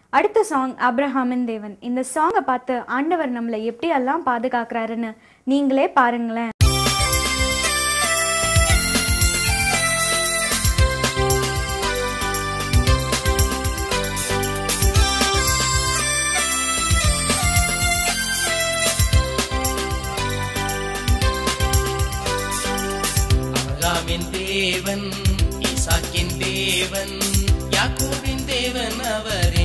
அடுத்த சாங் அப்ரஹாமின் தேவன் இந்த சாங்கை பார்த்து ஆண்டவர் நம்மளை எப்படி எல்லாம் பாதுகாக்கிறாருன்னு நீங்களே பாருங்களேன் அபிரகாமின் தேவன் ஈசாக்கின் தேவன் யாக்கோபின் தேவன் அவரே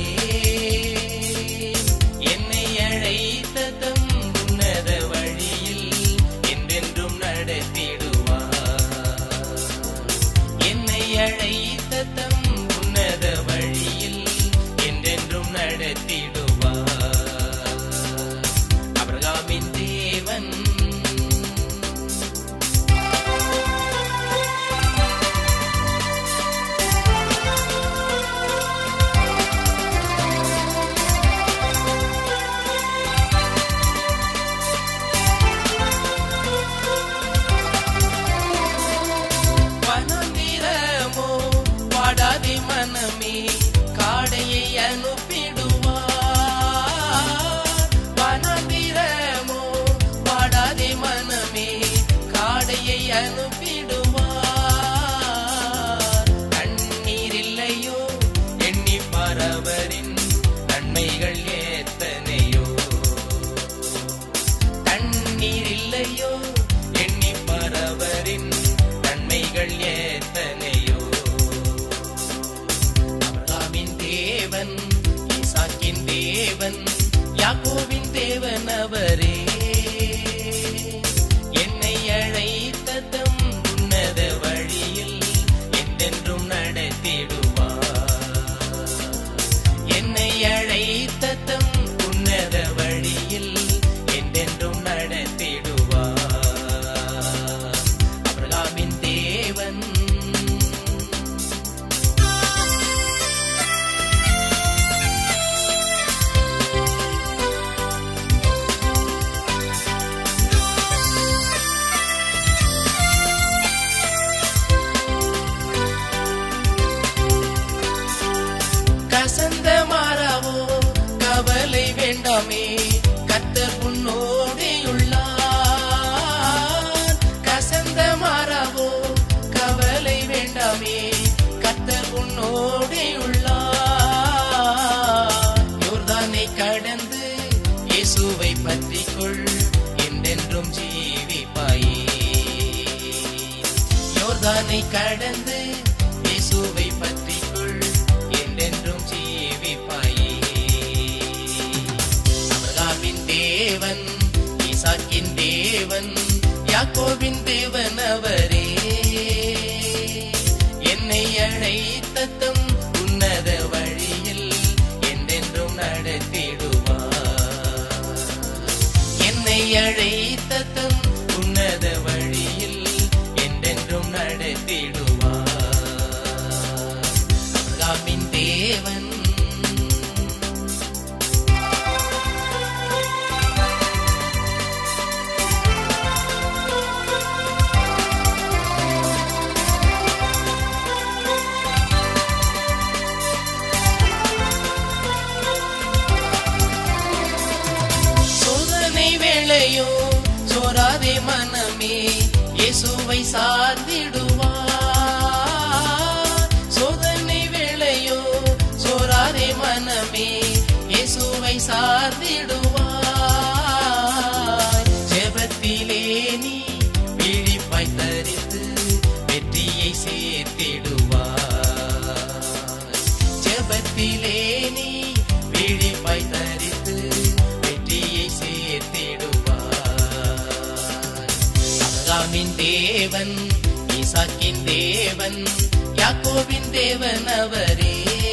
என்னை அழைத்த தம் உன்னத வழியில் என்றென்றும் நடத்திடுவார் என்னை அழைத்த தம் உன்னத வழியில் என்றென்றும் நடத்திடுவார் அபிரகாமின் தேவன் வனந்திரமோ வாடாதே மனமே காடையை அனுப்பிடுவார் வனந்திரமோ வாடாதே மனமே காடையை அனுப்பிடுவார் கண்ணீர் இல்லையோ எண்ணி பரவரின் நன்மைகள் எத்தனையோ தண்ணீர் இல்லையோ எண்ணி பரவரின் நன்மைகள் எத்தனையோ அபிரகாமின் தேவன் ஈசாக்கின் தேவன் யாக்கோவின் தேவன் அவரே என்னை அழைத்த தம் உன்னத வழியில் என்றென்றும் நடத்திடுவார் என்னை அழைத்த தம் உன்னத வழியில் என்றென்றும் நடத்திடுவார் அபிரகாமின் தேவன் கசந்த மாறாவோ கவலை வேண்டாமே கத்தர் உன்னோடே உள்ளார் கசந்த மாறாவோ கவலை வேண்டாமே கத்தர் உன்னோடே உள்ளார் யோர்தானை கடந்து இயேசுவை பற்றிக்கொள் என்றென்றும் ஜீவிப்பாயே யோர்தானை கடந்து இயேசுவை பற்றிக்கொள் என்றென்றும் ஜீவிப்பாயே அபிரகாமின் தேவன் ஈசாக்கின் தேவன் யாக்கோபின் தேவன் அவரே என்னை அழைத்த தம் உன்னத வழியில் என்றென்றும் நடத்திடுவார் என்னை அழைத்த தம் உன்னத வழியில் என்றென்றும் நடத்திடுவார் அபிரகாமின் தேவன் சோதனை வேளையோ சோராதே மனமே இயேசுவை சார்ந்திடுவார் சோதனை வேளையோ சோராதே மனமே இயேசுவை சார்ந்திடுவார் ஜெபத்திலே நீ விழிப்பாய் தரித்து வெற்றியை சேர்த்திடுவார் ஜெபத்திலே நீ விழிப்பாய் தரித்து வெற்றியை சேர்த்திடுவார் அபிரகாமின் தேவன் ஈசாக்கின் தேவன் யாக்கோபின் தேவன் அவரே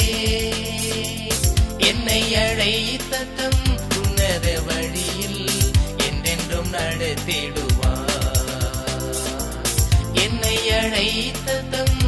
என்னை அழைத்த தம் உன்னத வழியில் என்றென்றும் நடத்திடுவார் என்னை அழைத்த தம்